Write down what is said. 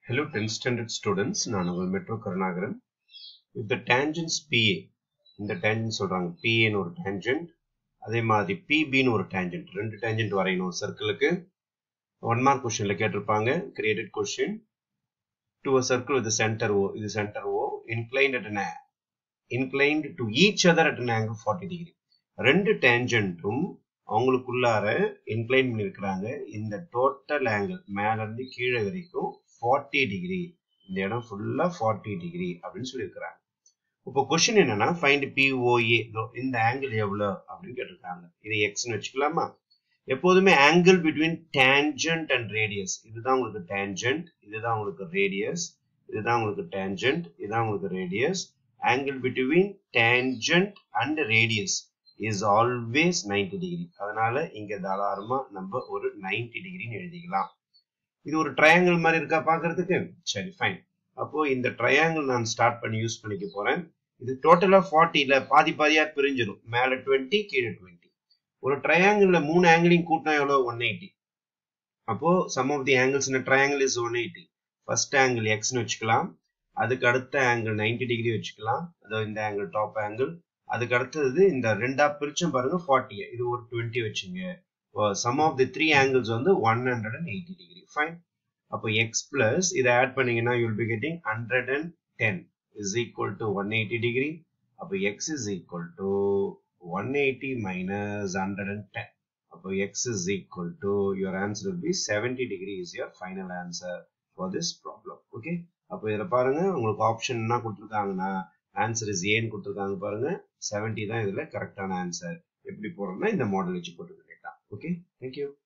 Hello 10th standard students நான் உங்கள் மெட்ரோ Karunakaran if the tangents PA இந்த tangent சொல்றாங்க PA ன்னு ஒரு tangent அதே மாதிரி PB ன்னு ஒரு tangent ரெண்டு tangent வரையணும் சர்க்கிளுக்கு ஒன் மார்க் கொஸ்டின்ல கேட்டிருப்பாங்க created question to a circle with the center O இது center O inclined at an inclined to each other at an angle 40 degree ரெண்டு டேஞ்சன்ட்டும் அவங்களுக்குள்ளார இன்க்ளைன் பண்ணியிருக்கிறாங்க இந்த டோட்டல் ஆங்கிள் மேல இருந்து கீழே வரைக்கும் ஃபார்ட்டி டிகிரி இந்த இடம் ஃபுல்லா ஃபார்ட்டி டிகிரி அப்படின்னு சொல்லியிருக்கிறாங்க இப்போ கொஸ்டின் என்னன்னா ஃபைண்ட் பிஓஏ இந்த ஆங்கிள் எவ்வளோ அப்படின்னு கேட்டிருக்காங்க இது எக்ஸ்னு வச்சுக்கலாமா எப்போதுமே angle between tangent and radius இதுதான் உங்களுக்கு டேஞ்சன்ட் இதுதான் உங்களுக்கு ரேடியஸ் இதுதான் உங்களுக்கு டேஞ்சன்ட் இதுதான் உங்களுக்கு radius angle between tangent and radius is always ninety degree அதனால இங்க தாராளமா நம்ம ஒரு நைன்டி டிகிரின்னு எழுதிக்கலாம் இது ஒரு ட்ரையாங்கிள் மாதிரி இருக்கா பாக்குறதுக்கு சரி ஃபைன் அப்போ இந்த ட்ரையாங்கிள் நான் ஸ்டார்ட் பண்ணி யூஸ் பண்ணிக்க போறேன் இது டோட்டலா ஃபார்ட்டில பாதி பாதியா பிரிஞ்சிடும் மேல டுவெண்ட்டி கீழே டுவெண்ட்டி ஒரு ட்ரையாங்கிள்ல மூணு ஆங்கிளையும் கூட்டினா எவ்வளவு ஒன் எயிட்டி அப்போ sum of the angles in triangle is one eighty first angle எக்ஸ்னு வச்சுக்கலாம் அதுக்கு அடுத்த ஆங்கிள் நைன்டி டிகிரி வச்சுக்கலாம் அதாவது இந்த ஆங்கிள் டாப் ஆங்கிள் அதுக்கு அடுத்தது இந்த ரெண்டா பிரிச்சும் பாருங்க ஃபார்ட்டி இது ஒரு டுவெண்ட்டி வச்சுங்க sum of the three angles வந்து one hundred and eighty degree fine அப்போ எக்ஸ் பிளஸ் இதை ஆட் பண்ணீங்கன்னா you'll be getting hundred and ten is equal to one eighty degree அப்போ x is equal to one eighty minus hundred and ten அப்போ x is equal to your answer will be seventy degree is your final answer for this problem okay அப்போ இதில் பாருங்க உங்களுக்கு option என்ன கொடுத்துருக்காங்கன்னா answer is ஏன்னு கொடுத்துருக்காங்க பாருங்க செவன்டி தான் இதுல கரெக்டான ஆன்சர் எப்படி போடுறோம்னா இந்த மாடல் வச்சு போட்டுக்க ஓகே தேங்க்யூ